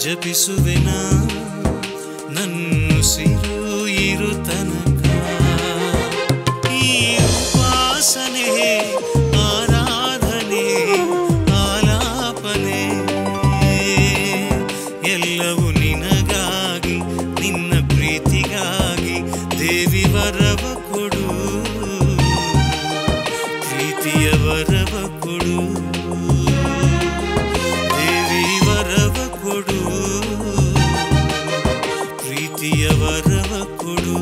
ಜಪಿಸುವೆನ ನನ್ನುಸಿರು ಇರು ತನಕ ಈ ಉಪಾಸನೆ ಆರಾಧನೆ ಆಲಾಪನೆ ಎಲ್ಲವೂ ನಿನಗಾಗಿ ನಿನ್ನ ಪ್ರೀತಿಗಾಗಿ ದೇವಿ ವರವ ಕೊಡು ಪ್ರೀತಿಯ ವರವ ಕೊಡು ದೇವಿ ವರವ ಕೊಡು ಪ್ರೀತಿಯ ವರವ ಕೊಡು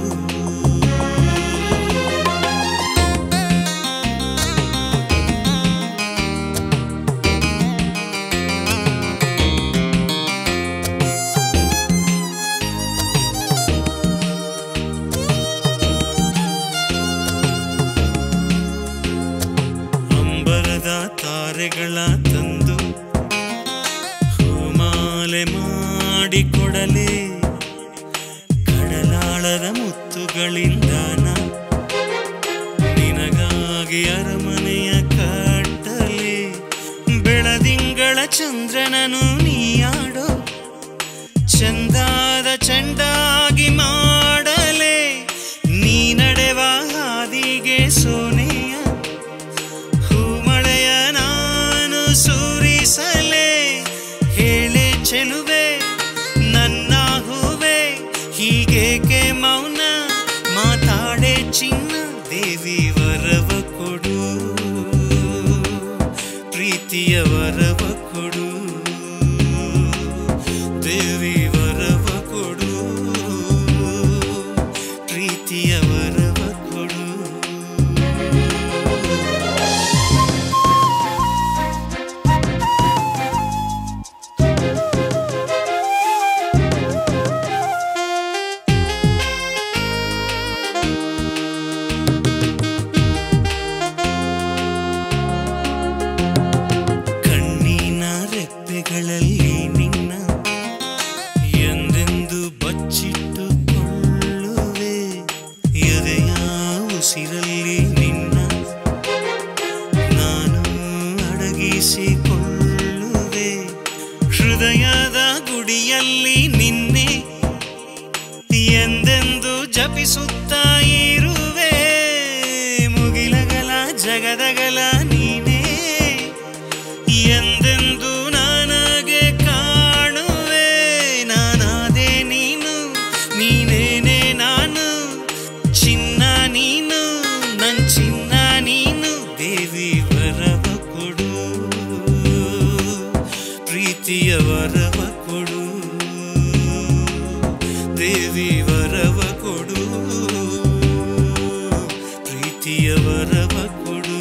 ಅಂಬರದ ತಾರೆಗಳ ತಂದು ಹೂಮಾಲೆ ಮಾಡಿಕೊಡಲೆ ಕಡಲಾಳದ ಮುತ್ತುಗಳಿಂದಾನ ನಿನಗಾಗಿ ಅರಮನೆಯ ಕಟ್ಟಲೆ ಬೆಳದಿಂಗಳ ಚಂದ್ರನನು ನೀಯಾಡೋ ಚಂದಾದ ಚಂಡಾಗಿ ಮಾಡಲೆ ನೀ ನಡೆವ ಹಾದಿಗೆ ಸೋನೆಯ ಹೂಮಳೆಯ ನಾನು ಸುರಿಸಲೆ ಹೇಳೆ ಚೆಲುವೆ ನನ್ನ ಹೂವೆ ಹೀಗೇಕೆ ಮೌನ ಮಾತಾಡೆ ಚಿನ್ನ ದೇವಿ ವರವ ಕೊಡು ಪ್ರೀತಿಯ ವರವ ಕೊಡು ದೇವಿ ವರವ ಕೊಡು ಪ್ರೀತಿಯ ವರವ ಕೊಡು ಕಣ್ಣಿನ ರೆಪ್ಪೆಗಳಲ್ಲಿ ನಿನ್ನ ಎಂದೆಂದು ಬಚ್ಚಿಟ್ಟುಕೊಳ್ಳುವೆ ಎದೆಯ ಉಸಿರಲ್ಲಿ ನಿನ್ನ ನಾನು ಅಡಗಿಸಿಕೊಳ್ಳುವೆ ಹೃದಯದ ಗುಡಿಯಲ್ಲಿ ನಿನ್ನೆ ಎಂದೆಂದು ಜಪಿಸುತ್ತಾ ಇರುವೆ ಮುಗಿಲಗಲ ಜಗದಗಲ ನೀನೇ ಎಂದೆಂದು ನನಗೆ ಕಾಣುವೆ ನಾನಾದೆ ನೀನು ನೀನೇನೆ ನಾನು ಚಿನ್ನ ನೀನು ನನ್ ಚಿನ್ನ ನೀನು ದೇವಿ ವರವ ಕೊಡು ಪ್ರೀತಿಯ ವರವ ಕೊಡು ದೇವಿ ವರವ ಕೊಡು ಪ್ರೀತಿಯ ವರವ ಕೊಡು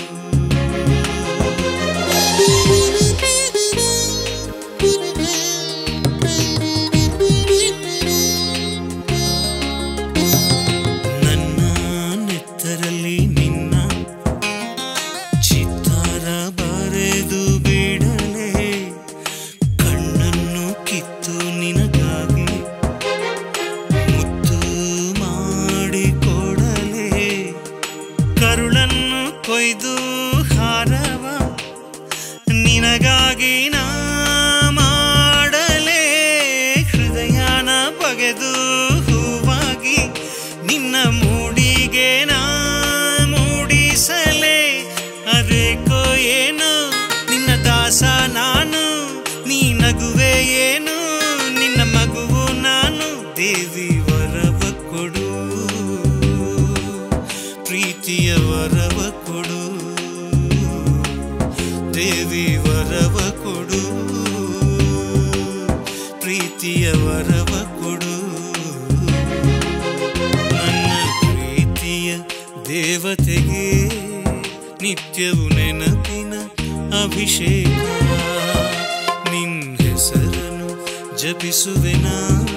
ನನ್ನ ನೆತ್ತರಲ್ಲಿ ನಿನ್ನ ಚಿತ್ತಾರ ಬರೆದು ಬಿಡಲೆ ಕಣ್ಣನ್ನು ಕಿತ್ತು ನಿನಗಾಗಿ ಮುತ್ತು ಮಾಡಿಕೊಡಲೆ ಕರುಳನ್ನು ಕೊಯ್ದು ಹಾರವ ನಿನಗಾಗಿ ನಾ ಮಾಡಲೆ ಹೃದಯನ ಬಗೆದು ಹೂವಾಗಿ ನಿನ್ನ ಮೂಡಿಗೆ ನಾ ಮೂಡಿಸಲೆ ಅದೇಕೋ ಏನು ನಿನ್ನ ದಾಸ ನಾನು ನೀ ನಗುವೆ ಏನು ನಿನ್ನ ಮಗುವು ನಾನು ದೇವಿ ವರವ ಕೊಡು ಪ್ರೀತಿಯ ವರವ ಕೊಡು ದೇವಿ ವರವ ಕೊಡು ಪ್ರೀತಿಯ ವರವ ಕೊಡು ನನ್ನ ಪ್ರೀತಿಯ ದೇವತೆಗೆ ನಿತ್ಯವು ನೆನಪಿನ ಅಭಿಷೇಕ ನಿನ್ ಹೆಸರನ್ನು ಜಪಿಸುವೆನಾ